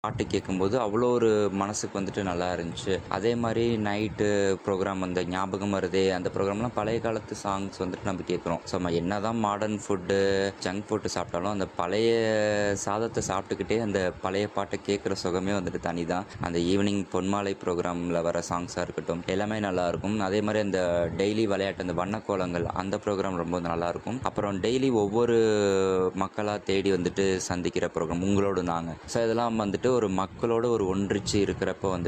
பாட்டு கேட்கும்போது அவ்வளோ ஒரு மனசுக்கு வந்துட்டு நல்லா இருந்துச்சு அதே மாதிரி நைட்டு ப்ரோக்ராம் அந்த ஞாபகம் வருதே அந்த ப்ரோக்ராம்லாம் பழைய காலத்து சாங்ஸ் வந்துட்டு நம்ம கேட்குறோம் ஸோ நம்ம என்ன தான் மாடர்ன் ஃபுட்டு ஜங்க் ஃபுட்டு சாப்பிட்டாலும் அந்த பழைய சாதத்தை சாப்பிட்டுக்கிட்டே அந்த பழைய பாட்டை கேட்குற சுகமே வந்துட்டு தனி தான் அந்த ஈவினிங் பொன்மாலை ப்ரோக்ராமில் வர சாங்ஸாக இருக்கட்டும் எல்லாமே நல்லா இருக்கும் அதே மாதிரி அந்த டெய்லி விளையாட்டு அந்த வண்ணக்கோலங்கள் அந்த ப்ரோக்ராம் ரொம்ப நல்லா இருக்கும் அப்புறம் டெய்லி ஒவ்வொரு மக்களாக தேடி வந்துட்டு சந்திக்கிற ப்ரோக்ராம் உங்களோடு நாங்கள் ஸோ இதெல்லாம் வந்துட்டு ஒரு மக்களோட ஒரு ஒன்றிச்சு இருக்கிறப்ப வந்துட்டு